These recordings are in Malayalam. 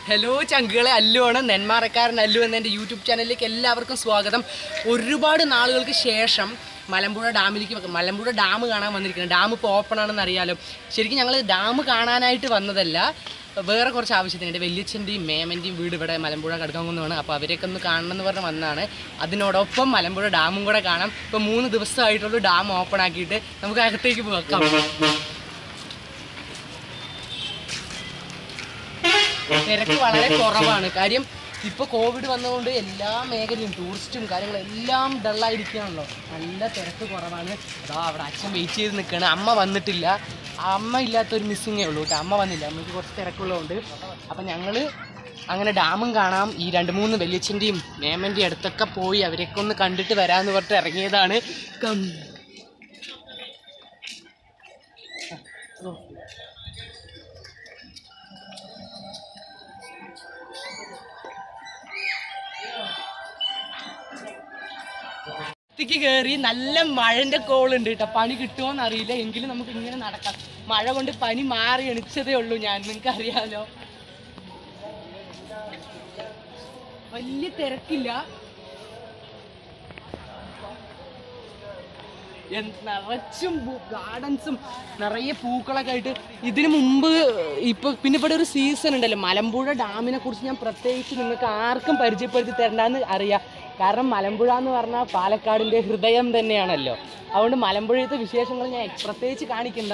ഹലോ ചങ്കുകളെ അല്ലുവാണ് നെന്മാറക്കാരൻ അല്ലു എന്ന എൻ്റെ യൂട്യൂബ് ചാനലിലേക്ക് എല്ലാവർക്കും സ്വാഗതം ഒരുപാട് നാളുകൾക്ക് ശേഷം മലമ്പുഴ ഡാമിലേക്ക് വ- മലമ്പുഴ ഡാം കാണാൻ വന്നിരിക്കുന്നത് ഡാം ഇപ്പോൾ ഓപ്പൺ ആണെന്ന് അറിയാലോ ശരിക്കും ഞങ്ങൾ ഡാം കാണാനായിട്ട് വന്നതല്ല വേറെ കുറച്ച് ആവശ്യത്തിന് എൻ്റെ വല്യച്ഛൻ്റെയും മേമൻ്റെയും വീട് ഇവിടെ മലമ്പുഴ കടുക്കാങ്കുന്നതാണ് അപ്പോൾ അവരെയൊക്കെ ഒന്ന് കാണണം എന്ന് പറഞ്ഞ് വന്നതാണ് അതിനോടൊപ്പം മലമ്പുഴ ഡാമും കൂടെ കാണാം ഇപ്പോൾ മൂന്ന് ദിവസമായിട്ടുള്ളൂ ഡാം ഓപ്പൺ ആക്കിയിട്ട് നമുക്ക് അകത്തേക്ക് പോകാം തിരക്ക് വളരെ കുറവാണ് കാര്യം ഇപ്പോൾ കോവിഡ് വന്നതുകൊണ്ട് എല്ലാ മേഖലയും ടൂറിസ്റ്റും കാര്യങ്ങളും എല്ലാം ഡള്ളായിരിക്കുകയാണല്ലോ നല്ല തിരക്ക് കുറവാണ് അതാ അവിടെ അച്ഛൻ വെയിറ്റ് ചെയ്ത് നിൽക്കുകയാണ് അമ്മ വന്നിട്ടില്ല ആ അമ്മ ഇല്ലാത്തൊരു മിസ്സിങ്ങേ ഉള്ളൂ കേട്ടോ അമ്മ വന്നില്ല അമ്മയ്ക്ക് കുറച്ച് തിരക്കുള്ളതുകൊണ്ട് അപ്പം ഞങ്ങൾ അങ്ങനെ ഡാമും കാണാം ഈ രണ്ട് മൂന്ന് വലിയച്ഛൻ്റെയും മേമൻ്റെയും അടുത്തൊക്കെ പോയി അവരെയൊക്കെ ഒന്ന് കണ്ടിട്ട് വരാമെന്ന് പറഞ്ഞിട്ട് ഇറങ്ങിയതാണ് കം ക്ക് കയറി നല്ല മഴന്റെ കോളുണ്ട് കേട്ടോ പണി കിട്ടുമോന്ന് അറിയില്ല എങ്കിലും നമുക്ക് ഇങ്ങനെ നടക്കാം മഴ കൊണ്ട് പനി മാറി എണിച്ചതേ ഉള്ളൂ ഞാൻ നിങ്ങൾക്ക് അറിയാലോ വലിയ തിരക്കില്ല എന്ത് നിറച്ചും ഗാർഡൻസും നിറയെ പൂക്കളൊക്കെ ആയിട്ട് ഇതിനു മുമ്പ് ഇപ്പൊ പിന്നെ ഇവിടെ ഒരു സീസൺ ഉണ്ടല്ലോ മലമ്പുഴ ഡാമിനെ കുറിച്ച് ഞാൻ പ്രത്യേകിച്ച് നിങ്ങൾക്ക് ആർക്കും പരിചയപ്പെടുത്തി തരണ്ടെന്ന് അറിയാം കാരണം മലമ്പുഴ എന്ന് പറഞ്ഞാൽ പാലക്കാടിന്റെ ഹൃദയം തന്നെയാണല്ലോ അതുകൊണ്ട് മലമ്പുഴയത്തെ വിശേഷങ്ങൾ ഞാൻ പ്രത്യേകിച്ച് കാണിക്കണ്ട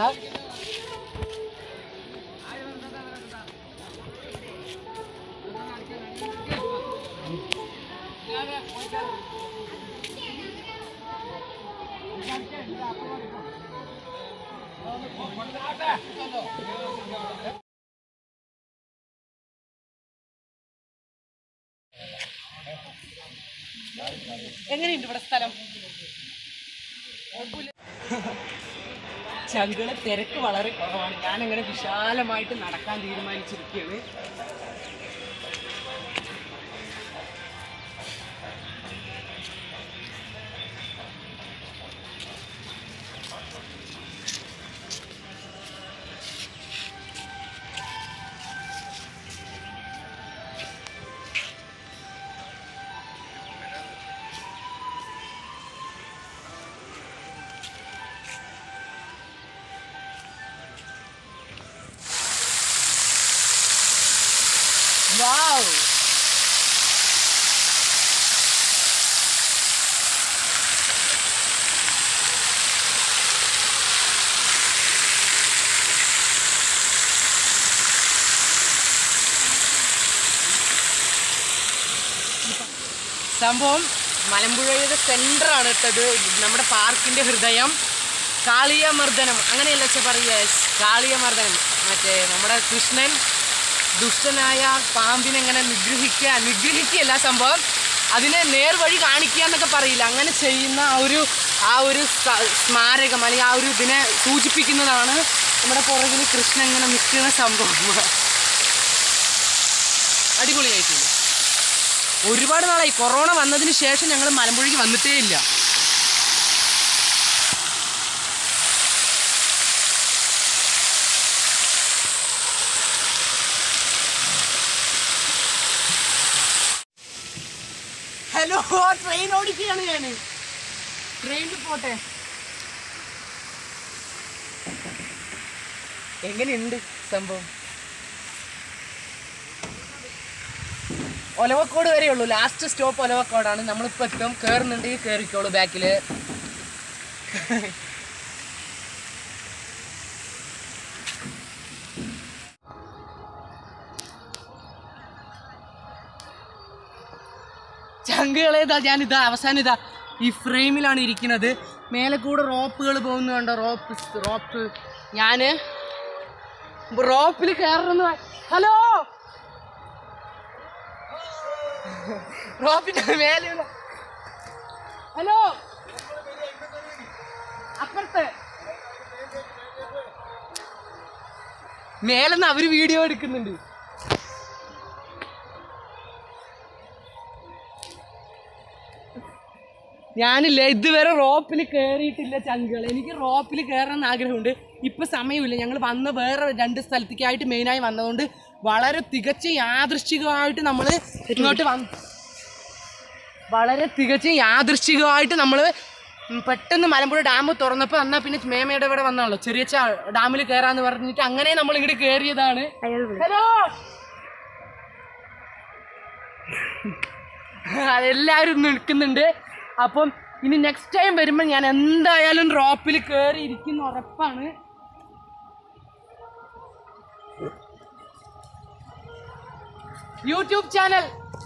എങ്ങനെയുണ്ട് ഇവിടെ സ്ഥലം ചങ്കുകളെ തിരക്ക് വളരെ കുറവാണ് ഞാൻ അങ്ങനെ വിശാലമായിട്ട് നടക്കാൻ തീരുമാനിച്ചിരിക്കുകയാണ് വാവ് സംഭവം മലമ്പുഴയുടെ സെൻറ്റർ ആണ് ഇട്ടത് നമ്മുടെ പാർക്കിന്റെ ഹൃദയം കാളിയമർദ്ദനം അങ്ങനെയല്ല വെച്ചാൽ പറയുക കാളിയമർദ്ദനം മറ്റേ നമ്മുടെ കൃഷ്ണൻ ദുഷ്ടനായ പാമ്പിനെ എങ്ങനെ നിഗ്രഹിക്കുക നിഗ്രഹിക്കുകയല്ല സംഭവം അതിനെ നേർവഴി കാണിക്കുക എന്നൊക്കെ പറയില്ല അങ്ങനെ ചെയ്യുന്ന ആ ഒരു ആ ഒരു സ- സ്മാരകം അല്ലെങ്കിൽ ആ ഒരു ഇതിനെ സൂചിപ്പിക്കുന്നതാണ് നമ്മുടെ പുറകിൽ കൃഷ്ണൻ ഇങ്ങനെ നിൽക്കുന്ന സംഭവം അടിപൊളിയായിട്ടില്ല ഒരുപാട് നാളായി കൊറോണ വന്നതിന് ശേഷം ഞങ്ങൾ മലമ്പുഴയ്ക്ക് വന്നിട്ടേ ഇല്ല ഹലോ ട്രെയിൻ ഓടിക്കുകയാണ് ഞാൻ ട്രെയിനിൽ പോട്ടെ എങ്ങനെയുണ്ട് സംഭവം ഒലവക്കോട് വരെ ഉള്ളൂ ലാസ്റ്റ് സ്റ്റോപ്പ് ഒലവക്കോടാണ് നമ്മളിപ്പോൾ എത്തും കയറുന്നുണ്ടെങ്കിൽ കയറിക്കോളൂ ബാക്കിൽ ചങ്കുകളേതാ ഞാനിതാ അവസാനം ഇതാ ഈ ഫ്രെയിമിലാണ് ഇരിക്കുന്നത് മേലെ കൂടെ റോപ്പുകൾ പോകുന്നുണ്ടോ റോപ്പ് റോപ്പ് ഞാന് റോപ്പിൽ കയറുന്ന ഹലോ റോപ്പിന്റെ മേലെ ഹലോ അപ്പുറത്ത് മേലെന്ന് അവര് വീഡിയോ എടുക്കുന്നുണ്ട് ഞാനില്ല ഇതുവരെ റോപ്പിൽ കയറിയിട്ടില്ല ചങ്കുകൾ എനിക്ക് റോപ്പിൽ കയറണം എന്ന് ആഗ്രഹമുണ്ട് ഇപ്പൊ സമയമില്ല ഞങ്ങൾ വന്ന് വേറെ രണ്ട് സ്ഥലത്തേക്കായിട്ട് മെയിനായി വന്നതുകൊണ്ട് വളരെ തികച്ച യാദൃശ്ചികമായിട്ട് നമ്മൾ ഇങ്ങോട്ട് വന്ന് വളരെ തികച്ചും യാദൃശ്ചികമായിട്ട് നമ്മൾ പെട്ടെന്ന് മലമ്പുഴ ഡാം തുറന്നപ്പോൾ എന്നാൽ പിന്നെ മേമയുടെ ഇവിടെ വന്നാണല്ലോ ചെറിയ ഡാമിൽ കയറാന്ന് പറഞ്ഞിട്ട് അങ്ങനെ നമ്മൾ ഇങ്ങോട്ട് കയറിയതാണ് ഹലോ അതെല്ലാവരും നിൽക്കുന്നുണ്ട് അപ്പം ഇനി നെക്സ്റ്റ് ടൈം വരുമ്പോൾ ഞാൻ എന്തായാലും ഡ്രോപ്പിൽ കയറി ഇരിക്കുന്ന ഉറപ്പാണ് യൂട്യൂബ് ചാനൽ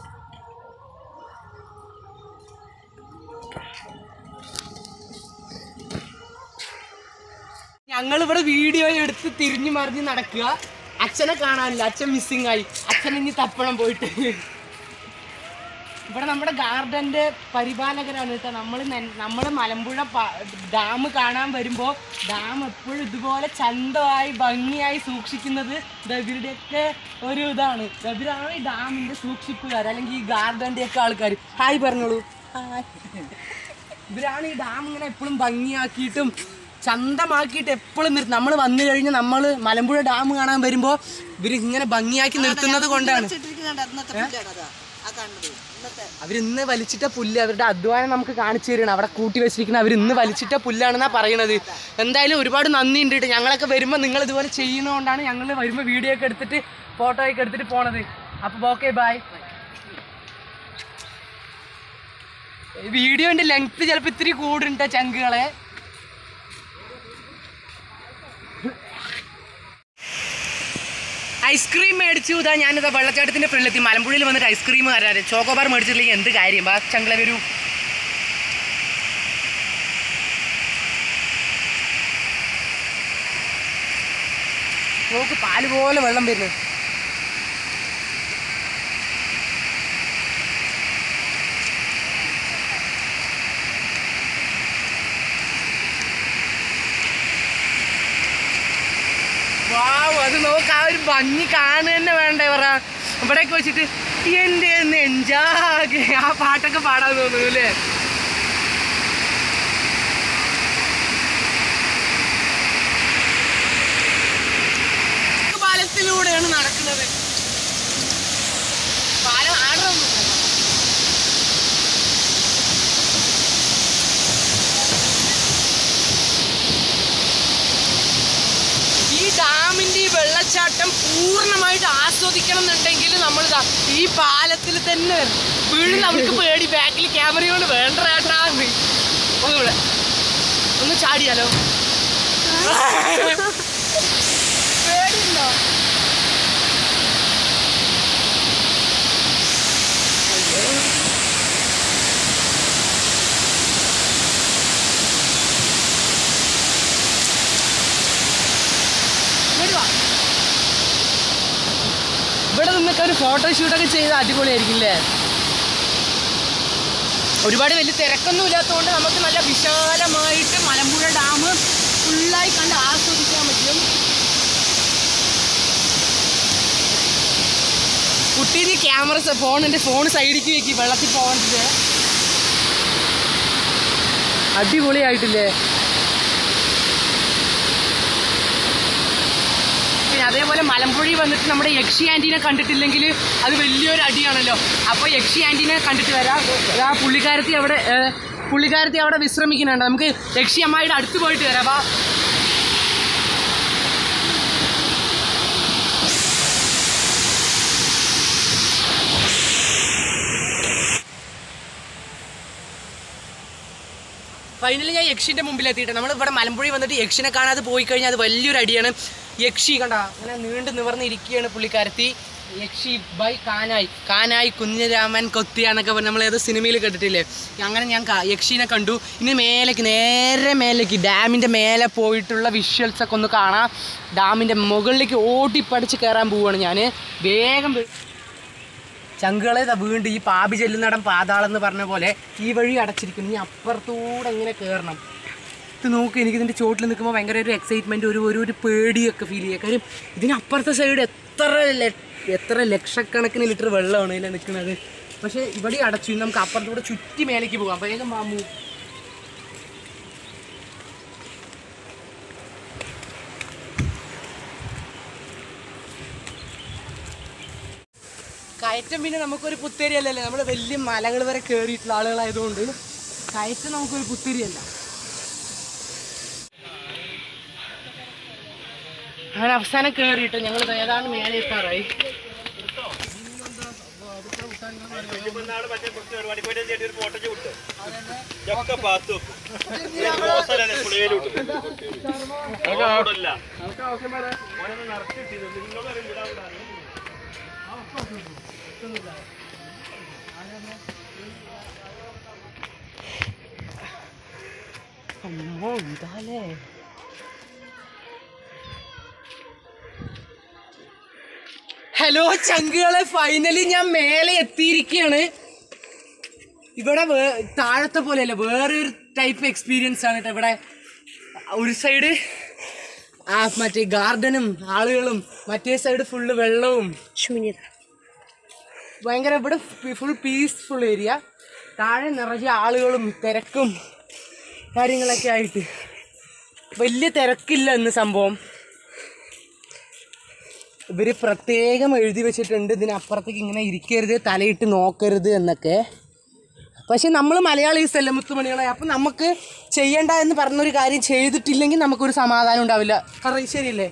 ഞങ്ങൾ ഇവിടെ വീഡിയോ എടുത്ത് തിരിഞ്ഞു മറിഞ്ഞ് നടക്കുക അച്ഛനെ കാണാനില്ല അച്ഛൻ മിസ്സിങ് ആയി അച്ഛൻ ഇനി തപ്പണം പോയിട്ട് ഇവിടെ നമ്മുടെ ഗാർഡന്റെ പരിപാലകരാണ് കേട്ടോ നമ്മൾ നമ്മൾ മലമ്പുഴ ഡാം കാണാൻ വരുമ്പോൾ ഡാം എപ്പോഴും ഇതുപോലെ ചന്തമായി ഭംഗിയായി സൂക്ഷിക്കുന്നത് ദാ ഇവരുടെയൊക്കെ ഒരു ഇതാണ് ദാ ഇവരാണ് ഈ ഡാമിന്റെ സൂക്ഷിപ്പുകാർ അല്ലെങ്കിൽ ഈ ഗാർഡന്റെ ഒക്കെ ആൾക്കാർ ഹായ് പറഞ്ഞോളൂ ഹായ് ഇവരാണ് ഈ ഡാം ഇങ്ങനെ എപ്പോഴും ഭംഗിയാക്കിയിട്ടും ചന്തമാക്കിയിട്ട് എപ്പോഴും നിർത്തും നമ്മൾ വന്നു കഴിഞ്ഞാൽ നമ്മൾ മലമ്പുഴ ഡാം കാണാൻ വരുമ്പോൾ ഇവർ ഇങ്ങനെ ഭംഗിയാക്കി നിർത്തുന്നത് കൊണ്ടാണ് അവരിന്ന് വലിച്ചിട്ട പുല്ല് അവരുടെ അധ്വാനം നമുക്ക് കാണിച്ചു തരണം അവിടെ കൂട്ടി വെച്ചിരിക്കുന്ന അവർ ഇന്ന് വലിച്ചിട്ട പുല്ലാണെന്നാ പറയണത് എന്തായാലും ഒരുപാട് നന്ദി ഉണ്ട് കേട്ടോ ഞങ്ങളൊക്കെ വരുമ്പോൾ നിങ്ങൾ ഇതുപോലെ ചെയ്യുന്നതുകൊണ്ടാണ് ഞങ്ങൾ വരുമ്പോൾ വീഡിയോ ഒക്കെ എടുത്തിട്ട് ഫോട്ടോ ഒക്കെ എടുത്തിട്ട് പോണത് അപ്പോൾ ഓക്കെ ബായ് വീഡിയോന്റെ ലെങ്ത് ചിലപ്പോൾ ഇത്തിരി കൂടുണ്ട് ചങ്കുകളെ ഐസ്ക്രീം മേടിച്ചു ഇതാ ഞാനിതാ വെള്ളച്ചാട്ടത്തിന്റെ ഫ്രണ്ടിലെത്തി മലമ്പുഴയിൽ വന്നിട്ട് ഐസ്ക്രീം തരാറ് ചോക്കോബാർ മേടിച്ചിട്ടില്ലെങ്കിൽ എന്ത് കാര്യം ബാ ചങ്കളെ വരൂ നോക്ക് പാല് പോലെ വെള്ളം വരുന്നത് വാവ് അത് നോക്ക് ആ ഒരു ഭംഗി കാണുക തന്നെ വേണ്ടേ പറ ഇവിടെയൊക്കെ വെച്ചിട്ട് എൻ്റെ നെഞ്ചാകെ ആ പാട്ടൊക്കെ പാടാൻ തോന്നുന്നു അല്ലേ പാലത്തിലൂടെയാണ് നടക്കുന്നത് പാലം ആടറൊന്നുമില്ല ഈ ഡാമിന്റെ ഈ വെള്ളച്ചാട്ടം പൂർണ്ണമായിട്ട് ആസ്വദിക്കണം എന്നുണ്ടെങ്കിൽ നമ്മൾ ഈ പാലത്തിൽ തന്നെ വരണം. വീഴുന്ന അവർക്ക് പേടി ബാക്കിൽ ക്യാമറയോട് വേണ്ട ചേട്ടാ ഒന്നുകൂടെ ഒന്ന് ചാടിയാലോ പേടിയുണ്ടോ ഇങ്ങോട്ട് വാ. ഇവിടെ നിന്നൊക്കെ ഒരു ഫോട്ടോഷൂട്ടൊക്കെ ചെയ്ത് അടിപൊളിയായിരിക്കില്ലേ ഒരുപാട് വലിയ തിരക്കൊന്നും ഇല്ലാത്തതുകൊണ്ട് നമുക്ക് നല്ല വിശാലമായിട്ട് മലമ്പുഴ ഡാം ഫുള്ളായി കണ്ട് ആസ്വദിക്കാൻ പറ്റും കുട്ടി നീ ക്യാമറ ഫോൺ എൻ്റെ ഫോൺ സൈഡിലേക്ക് വെക്കി വെള്ളത്തിൽ പോകണ്ടത് അടിപൊളിയായിട്ടില്ലേ പിന്നെ അതേപോലെ മലമ്പുഴയിൽ വന്നിട്ട് നമ്മുടെ യക്ഷി ആൻറ്റീനെ കണ്ടിട്ടില്ലെങ്കിൽ അത് വലിയൊരു അടിയാണല്ലോ അപ്പോൾ യക്ഷി ആൻറ്റീനെ കണ്ടിട്ട് വരാം ആ പുള്ളിക്കാരത്തി അവിടെ ഏ, പുള്ളിക്കാരത്തി അവിടെ വിശ്രമിക്കുന്നുണ്ട് നമുക്ക് യക്ഷി അമ്മായിയുടെ അടുത്ത് പോയിട്ട് വരാം വാ ഫൈനലി ഞാൻ യക്ഷിന്റെ മുമ്പിൽ എത്തിയിട്ട് നമ്മൾ ഇവിടെ മലമ്പുഴ വന്നിട്ട് യക്ഷിനെ കാണാതെ പോയി കഴിഞ്ഞാൽ അത് വലിയൊരു അടിയാണ് യക്ഷി കണ്ട അങ്ങനെ നീണ്ടു നിവർന്നിരിക്കുകയാണ് പുള്ളിക്കാരത്തി യക്ഷി ബൈ കാനായി കാനായി കുഞ്ഞിരാമൻ കൊത്തിയാന്നൊക്കെ പറഞ്ഞ് നമ്മൾ ഏതോ സിനിമയിൽ കേട്ടിട്ടില്ലേ അങ്ങനെ ഞാൻ കാ- യക്ഷീനെ കണ്ടു ഇനി മേലേക്ക് നേരെ മേലേക്ക് ഡാമിൻ്റെ മേലെ പോയിട്ടുള്ള വിഷ്വൽസ് ഒക്കെ ഒന്ന് കാണാം ഡാമിൻ്റെ മുകളിലേക്ക് ഓടിപ്പടിച്ച് കയറാൻ പോവുകയാണ് ഞാൻ വേഗം വെ- ചങ്കുകളെ ദാ വീണ്ടും ഈ പാപി ചെല്ലുന്നിടം പാതാളം എന്ന് പറഞ്ഞ പോലെ ഈ വഴി അടച്ചിരിക്കുന്നു ഇനി അപ്പുറത്തൂടെ ഇങ്ങനെ കയറണം ഇത് നോക്ക് എനിക്ക് ഇതിൻ്റെ ചോട്ടിൽ നിൽക്കുമ്പോൾ ഭയങ്കര ഒരു എക്സൈറ്റ്മെൻറ്റ് ഒരു ഒരു ഒരു പേടിയൊക്കെ ഫീൽ ചെയ്യുക കാര്യം ഇതിന് അപ്പുറത്തെ സൈഡ് എത്ര ലെ- എത്ര ലക്ഷക്കണക്കിന് ലിറ്റർ വെള്ളമാണ് ഇതിൽ നിൽക്കുന്നത് പക്ഷേ ഇവിടെ അടച്ചു ഇനി നമുക്ക് അപ്പുറത്തൂടെ ചുറ്റി മേലേക്ക് പോകാം വേഗം മാമു കയറ്റം പിന്നെ നമുക്കൊരു പുത്തേരിയല്ലല്ലേ നമ്മൾ വലിയ മലകൾ വരെ കയറിയിട്ടുള്ള ആളുകളായതുകൊണ്ട് കയറ്റം നമുക്കൊരു പുത്തേരിയല്ല അങ്ങനെ അവസാനം കയറിയിട്ട് ഞങ്ങൾ ഏതാണ്ട് മേലെ എത്താറായി അമ്മോ ഇതാലേ ഹലോ ചങ്കുകളെ ഫൈനലി ഞാൻ മേലെ എത്തിയിരിക്കുകയാണ് ഇവിടെ വേ- താഴത്തെ പോലെയല്ല വേറൊരു ടൈപ്പ് എക്സ്പീരിയൻസ് ആണ് കേട്ടോ ഇവിടെ ഒരു സൈഡ് ആ മറ്റേ ഗാർഡനും ആളുകളും മറ്റേ സൈഡ് ഫുള്ള് വെള്ളവും ശൂന്യത ഭയങ്കര ഇവിടെ ഫുൾ പീസ്ഫുൾ ഏരിയ താഴെ നിറയെ ആളുകളും തിരക്കും കാര്യങ്ങളൊക്കെ ആയിട്ട് വലിയ തിരക്കില്ല ഇന്ന് സംഭവം ഇവര് പ്രത്യേകം എഴുതി വെച്ചിട്ടുണ്ട് ഇതിനപ്പുറത്തേക്ക് ഇങ്ങനെ ഇരിക്കരുത് തലയിട്ട് നോക്കരുത് എന്നൊക്കെ പക്ഷെ നമ്മൾ മലയാളീസ് അല്ലേ മുത്തുമണികളെ അപ്പം നമുക്ക് ചെയ്യണ്ട എന്ന് പറഞ്ഞൊരു കാര്യം ചെയ്തിട്ടില്ലെങ്കിൽ നമുക്കൊരു സമാധാനം ഉണ്ടാവില്ല കാരണം ശരിയല്ലേ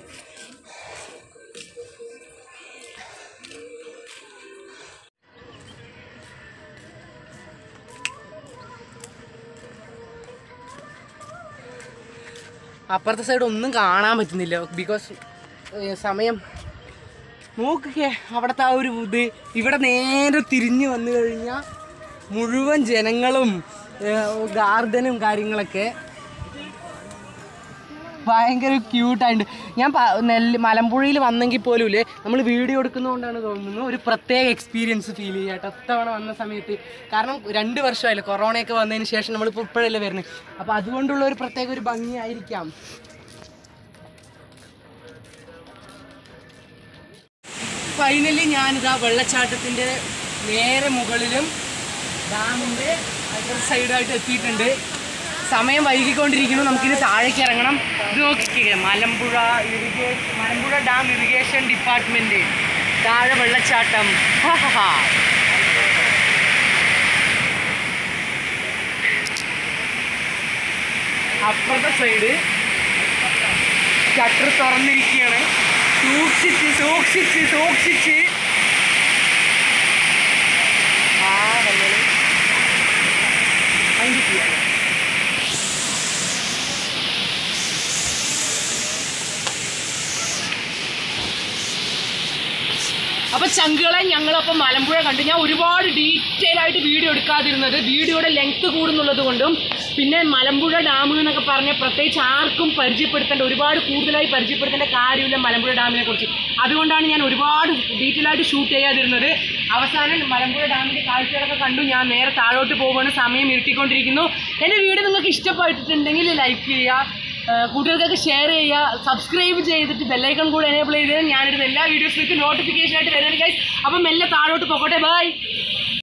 അപ്പുറത്തെ സൈഡ് ഒന്നും കാണാൻ പറ്റുന്നില്ല ബിക്കോസ് സമയം നോക്കുക അവിടുത്തെ ആ ഒരു ഇത് ഇവിടെ നേരെ തിരിഞ്ഞു വന്നു കഴിഞ്ഞാൽ മുഴുവൻ ജനങ്ങളും ഗാർഡനും കാര്യങ്ങളൊക്കെ ഭയങ്കര ക്യൂട്ടായിട്ടുണ്ട് ഞാൻ പ- നെല്ല് മലമ്പുഴയിൽ വന്നെങ്കിൽ പോലും ഇല്ലേ നമ്മൾ വീഡിയോ എടുക്കുന്നതുകൊണ്ടാണ് തോന്നുന്നു ഒരു പ്രത്യേക എക്സ്പീരിയൻസ് ഫീൽ ചെയ്യുക കേട്ടോ ഒത്തവണ വന്ന സമയത്ത് കാരണം രണ്ട് വർഷമായില്ലേ കൊറോണയൊക്കെ വന്നതിന് ശേഷം നമ്മളിപ്പോൾ ഇപ്പോഴല്ലേ വരുന്നത് അപ്പോൾ അതുകൊണ്ടുള്ള ഒരു പ്രത്യേക ഒരു ഭംഗിയായിരിക്കാം ഫൈനലി ഞാനിതാ വെള്ളച്ചാട്ടത്തിൻ്റെ നേരെ മുകളിലും ഡാമിൻ്റെ അപ്പുറ സൈഡായിട്ട് എത്തിയിട്ടുണ്ട് സമയം വൈകിക്കൊണ്ടിരിക്കുന്നു നമുക്കിത് താഴേക്ക് ഇറങ്ങണം ഇത് നോക്കിക്കേ Malampuzha irrigation Malampuzha dam irrigation department താഴെ വെള്ളച്ചാട്ടം ഹാ ഹാ ഹാ അപ്പുറത്തെ സൈഡ് ഷട്ടർ തുറന്നിരിക്കുകയാണ് സൂക്ഷിച്ച് സൂക്ഷിച്ച് സൂക്ഷിച്ച് ആ വെള്ളം അതിൻ്റെ ചെയ്യാം അപ്പൊ ചങ്കുകളെ ഞങ്ങളപ്പം മലമ്പുഴ കണ്ടു ഞാൻ ഒരുപാട് ഡീറ്റെയിൽ ആയിട്ട് വീഡിയോ എടുക്കാതിരുന്നത് വീഡിയോയുടെ ലെങ്ത് കൂടുന്നുള്ളത് കൊണ്ടും പിന്നെ മലമ്പുഴ ഡാം എന്നൊക്കെ പറഞ്ഞ പ്രത്യേകിച്ച് ആർക്കും പരിചയപ്പെടുത്തേണ്ട ഒരുപാട് കൂടുതലായി പരിചയപ്പെടുത്തേണ്ട കാര്യമില്ല മലമ്പുഴ ഡാമിനെ കുറിച്ച് അതുകൊണ്ടാണ് ഞാൻ ഒരുപാട് ഡീറ്റെയിൽ ആയിട്ട് ഷൂട്ട് ചെയ്യാതിരുന്നത് അവസാനം മലമ്പുഴ ഡാമിന്റെ കാഴ്ചകളൊക്കെ കണ്ടു ഞാൻ നേരെ താഴോട്ട് പോകുവാണ് സമയം ഇരുട്ടിക്കൊണ്ടിരിക്കുന്നു എൻ്റെ വീഡിയോ നിങ്ങൾക്ക് ഇഷ്ടപ്പെട്ടിട്ടുണ്ടെങ്കിൽ ലൈക്ക് ചെയ്യുക ഏഹ് കൂട്ടുകാർക്കൊക്കെ ഷെയർ ചെയ്യുക സബ്സ്ക്രൈബ് ചെയ്തിട്ട് ബെല്ലൈക്കൺ കൂടെ എനേബിൾ ചെയ്ത് ഞാനിടുന്ന എല്ലാ വീഡിയോസിലേക്ക് നോട്ടിഫിക്കേഷൻ ആയിട്ട് വരുന്നത് ഗൈസ് അപ്പം മെല്ലെ താഴോട്ട് പോകട്ടെ ബൈ